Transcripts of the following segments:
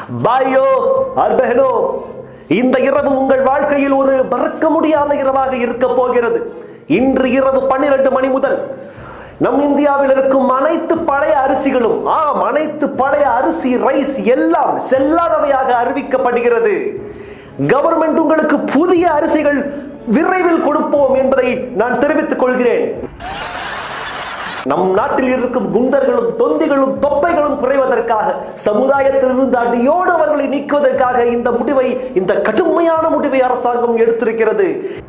பாயோ அர்பஹனோ இந்த இரவு உங்கள் வாழ்க்கையில் ஒரு மறக்க முடியாத இரவாக இருக்க போகிறது இன்று இரவு பன்னிரண்டு மணி முதல் நம் இந்தியாவில் இருக்கும் அனைத்து பழைய அரிசிகளும் ஆம் அனைத்து பழைய அரிசி ரைஸ் எல்லாம் செல்லாதவையாக அறிவிக்கப்படுகிறது கவர்மெண்ட் உங்களுக்கு புதிய அரிசிகள் விரைவில் கொடுப்போம் என்பதை நான் தெரிவித்துக் கொள்கிறேன் நம் நாட்டில் இருக்கும் குண்டர்களும் தொந்திகளும் தொப்பைகளும் குறைவதற்காக சமுதாயத்திலிருந்து அடியோடு அவர்களை நீக்குவதற்காக இந்த முடிவை இந்த கடுமையான முடிவை அரசாங்கம் எடுத்திருக்கிறது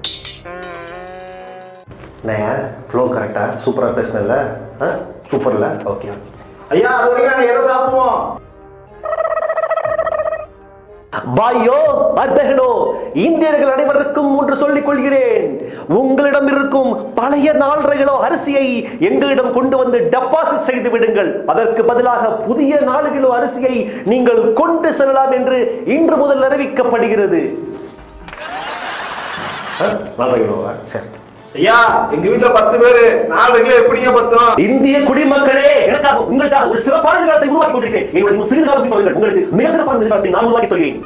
ஃப்ளோ கரெக்டா சூப்பரா பேசினல சூப்பர்ல ஓகே ஐயா அது வரைக்கும் நாங்க எதை சாப்பிடுவோம் பாயோ அர்பகனோ இந்தியர்கள் அனைவருக்கும் ஒன்று சொல்லிக் கொள்கிறேன் உங்களிடம் இருக்கும் பழைய நாலரைகளோ அரிசியை எங்களிடம் கொண்டு வந்து டெபாசிட் செய்து விடுங்கள் அதற்கு பதிலாக புதிய நாலு கிலோ அரிசியை நீங்கள் கொண்டு செல்லலாம் என்று இன்று முதல் அறிவிக்கப்படுகிறது அஹ், நாலரை கிலோவா சரி ஐயா எங்க வீட்டுல பத்து பேரு நாலு கிலோ எப்படிங்க பத்தும் இந்திய குடிமக்களே எனக்காக உங்களுக்காக ஒரு சிறப்பான எதிர்காலத்தை உருவாக்கி கொண்டிருக்கிறேன் எங்களுடைய சிறிது காலத்தை சொல்லுங்கள் உங்களுக்கு மிக சிறப்பான எதிர்காலத்தை நான் உருவாக்கி தருகிறேன்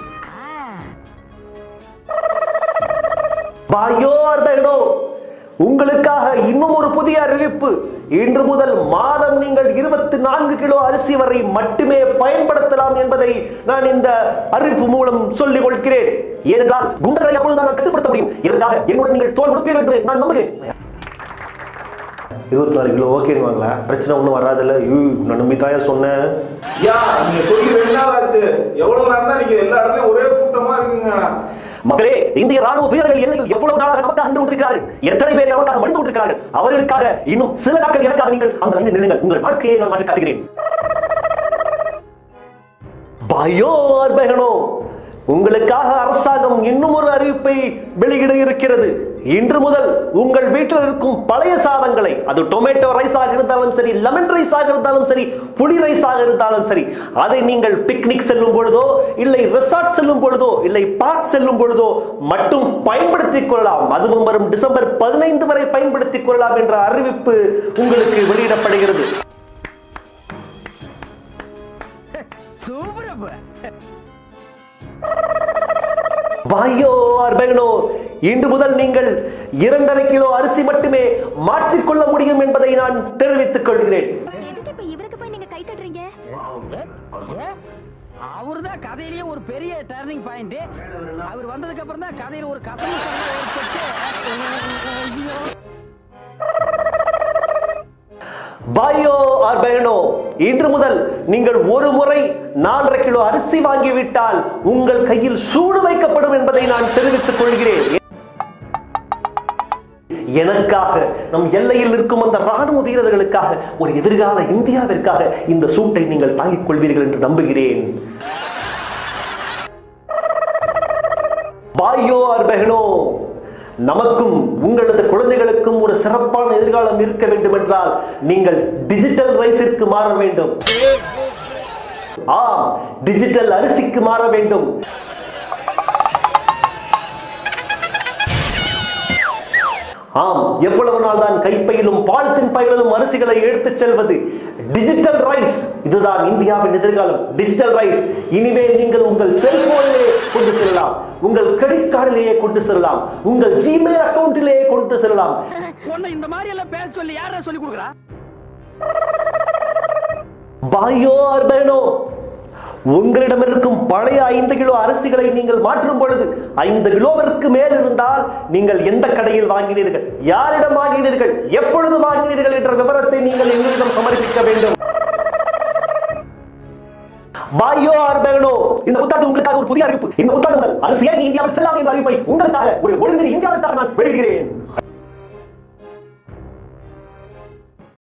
பாயோ அர்த்தோ உங்களுக்காக இன்னும் ஒரு புதிய அறிவிப்பு இன்று முதல் மாதம் நீங்கள் இருபத்தி நான்கு கிலோ அரிசி வரை மட்டுமே பயன்படுத்தலாம் என்பதை நான் இந்த அறிவிப்பு மூலம் சொல்லிக் கொள்கிறேன் ஏனென்றால் குண்டர்களை அப்பொழுது நான் கட்டுப்படுத்த முடியும் இதற்காக என்னுடன் நீங்கள் தோல் கொடுப்பீர்கள் என்று நான் நம்புகிறேன் இருபத்தி நாலு கிலோ ஓகேவாங்களா பிரச்சனை ஒன்றும் வராதுல்ல ஐயோ நான் நம்பி தாயா சொன்னேன் ஐயா நீங்க சொல்லி ரெண்டு நாள் ஆச்சு எவ்வளவு நேரம் தான் நீங்க எல்லா இடத்துலயும் ஒரே கூட்டமா இருக்குங்க மக்களே இந்திய ராணுவ வீரர்கள் எல்லையில் எவ்வளவு நாளாக நமக்காக நின்று கொண்டிருக்கிறார்கள் எத்தனை பேர் நமக்காக மடிந்து கொண்டிருக்கிறார்கள் அவர்களுக்காக இன்னும் சில நாட்கள் எனக்காக நீங்கள் அந்த லைனில் நில்லுங்கள் உங்கள் வாழ்க்கையை நான் மாற்றி காட்டுகிறேன் பயோ அர்பகனோ உங்களுக்காக அரசாங்கம் இன்னும் ஒரு அறிவிப்பை வெளியிட இருக்கிறது இன்று முதல் உங்கள் வீட்டில் இருக்கும் பழைய சாதங்களை அது டொமேட்டோ ரைஸ் ஆக இருந்தாலும் சரி லெமன் ரைஸ் ஆக இருந்தாலும் சரி புளி ரைஸ் ஆக இருந்தாலும் சரி அதை நீங்கள் பிக்னிக் செல்லும் பொழுதோ இல்லை ரெசார்ட் செல்லும் பொழுதோ இல்லை பார்க் செல்லும் பொழுதோ மட்டும் பயன்படுத்திக் கொள்ளலாம் அதுவும் வரும் டிசம்பர் பதினைந்து வரை பயன்படுத்திக் கொள்ளலாம் என்ற அறிவிப்பு உங்களுக்கு வெளியிடப்படுகிறது வாயோ அர்பகனோ இன்று முதல் நீங்கள் இரண்டரை கிலோ அரிசி மட்டுமே மாற்றிக்கொள்ள முடியும் என்பதை நான் தெரிவித்துக் கொள்கிறேன் எதுக்கு இப்ப இவருக்கு போய் நீங்க கை தட்டுறீங்க அவர்தான் கதையிலேயே ஒரு பெரிய டர்னிங் பாயிண்ட் அவர் வந்ததுக்கு அப்புறம் தான் கதையில ஒரு கசம பாயோ அர்பகனோ இன்று முதல் நீங்கள் ஒரு முறை நாலரை கிலோ அரிசி வாங்கிவிட்டால் உங்கள் கையில் சூடு வைக்கப்படும் என்பதை நான் தெரிவித்துக் கொள்கிறேன் எனக்காக நம் எல்லையில் இருக்கும் அந்த ராணுவ வீரர்களுக்காக ஒரு எதிர்கால இந்தியாவிற்காக இந்த சூட்டை நீங்கள் தாங்கிக் கொள்வீர்கள் என்று நம்புகிறேன் பாயோ அர்பகனோ நமக்கும் உங்களது குழந்தைகளுக்கும் ஒரு சிறப்பான எதிர்காலம் இருக்க வேண்டும் என்றால் நீங்கள் டிஜிட்டல் ரைஸிற்கு மாற வேண்டும் ஆம் டிஜிட்டல் அரிசிக்கு மாற வேண்டும் ஆம் எவ்வளவு நாள் தான் கைப்பையிலும் பாலித்தின் பைகளிலும் அரிசிகளை எடுத்துச் செல்வது டிஜிட்டல் ரைஸ் இதுதான் இந்தியாவின் எதிர்காலம் டிஜிட்டல் ரைஸ் இனிமேல் நீங்கள் உங்கள் செல்போனிலே கொண்டு செல்லலாம் உங்கள் கிரெடிட் கார்டிலேயே கொண்டு செல்லலாம் உங்கள் ஜிமெயில் அக்கவுண்டிலேயே கொண்டு செல்லலாம் பொண்ணு இந்த மாதிரி எல்லாம் பேச சொல்லி யாரா சொல்லி கொடுக்குறா பாயோ அர்பனோ உங்களிடம் இருக்கும் பழைய ஐந்து கிலோ அரிசிகளை நீங்கள் மாற்றும் பொழுது ஐந்து கிலோவிற்கு மேல் இருந்தால் நீங்கள் எந்த கடையில் வாங்கினீர்கள் யாரிடம் வாங்கினீர்கள் எப்பொழுது வாங்கினீர்கள் என்ற விவரத்தை நீங்கள் எங்களிடம் சமர்ப்பிக்க வேண்டும் பாயோ ஆர்பேனோ இந்த புத்தாண்டு உங்களுக்காக ஒரு புதிய அறிவிப்பு இந்த புத்தாண்டு முதல் அரசியல் இந்தியாவில் செல்லாத என்ற அறிவிப்பை உங்களுக்காக ஒரு ஒழுங்கு இந்தியாவிற்காக நான் வெளியிடுகிறேன்